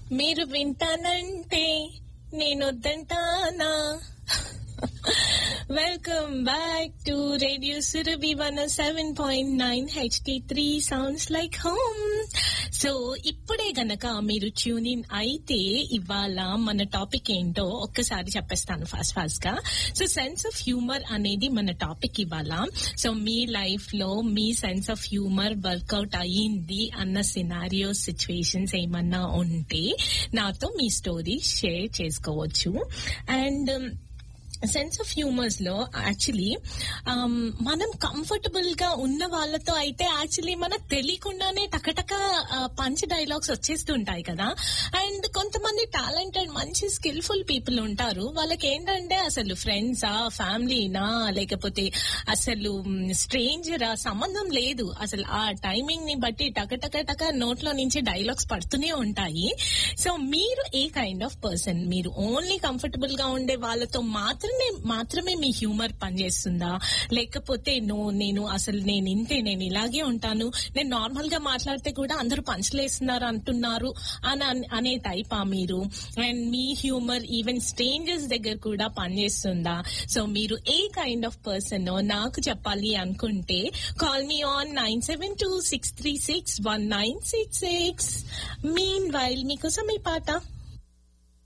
మీరు వింటానంటే నేను వద్దంటానా welcome back to radio Surabhi one seven point nine HD three sounds like home so ఇప్పుడే గనక మీరు ట్యూన్ ఇన్ అయితే ఇవాళ మన టాపిక్ ఏంటో ఒక్కసారి చెప్పేస్తాను ఫాస్ట్ ఫాస్ట్ గా సో సెన్స్ ఆఫ్ హ్యూమర్ అనేది మన టాపిక్ ఇవాళ సో మీ లైఫ్ లో మీ సెన్స్ ఆఫ్ హ్యూమర్ వర్కౌట్ అయ్యింది అన్న సినారియో సిచ్యువేషన్స్ ఏమన్నా ఉంటే నాతో మీ స్టోరీ షేర్ చేసుకోవచ్చు అండ్ సెన్స్ ఆఫ్ హ్యూమర్స్ లో యాక్చువల్లీ మనం కంఫర్టబుల్ గా ఉన్న వాళ్ళతో అయితే యాక్చువల్లీ మనకు తెలియకుండానే టకటక పంచ్ డైలాగ్స్ వచ్చేస్తుంటాయి కదా అండ్ కొంతమంది టాలెంటెడ్ మంచి స్కిల్ఫుల్ పీపుల్ ఉంటారు వాళ్ళకి ఏంటంటే అసలు ఫ్రెండ్సా ఫ్యామిలీనా లేకపోతే అసలు స్ట్రేంజరా సంబంధం లేదు అసలు ఆ టైమింగ్ ని బట్టి టకటక టక నోట్లో నుంచి డైలాగ్స్ పడుతూనే ఉంటాయి సో మీరు ఏ కైండ్ ఆఫ్ పర్సన్ మీరు ఓన్లీ కంఫర్టబుల్ గా ఉండే వాళ్ళతో మాత్రం మాత్రమే మాత్రమే మీ హ్యూమర్ పనిచేస్తుందా లేకపోతే నో నేను అసలు నేను ఇంతే నేను ఇలాగే ఉంటాను నేను నార్మల్ గా మాట్లాడితే కూడా అందరూ పంచలేస్తున్నారు అంటున్నారు అని అనే టైపా మీరు అండ్ మీ హ్యూమర్ ఈవెన్ స్ట్రేంజర్స్ దగ్గర కూడా పనిచేస్తుందా సో మీరు ఏ కైండ్ ఆఫ్ పర్సన్ నాకు చెప్పాలి అనుకుంటే call me on nine seven two six three six one nine six six meanwhile మీకోసం ఈ పాట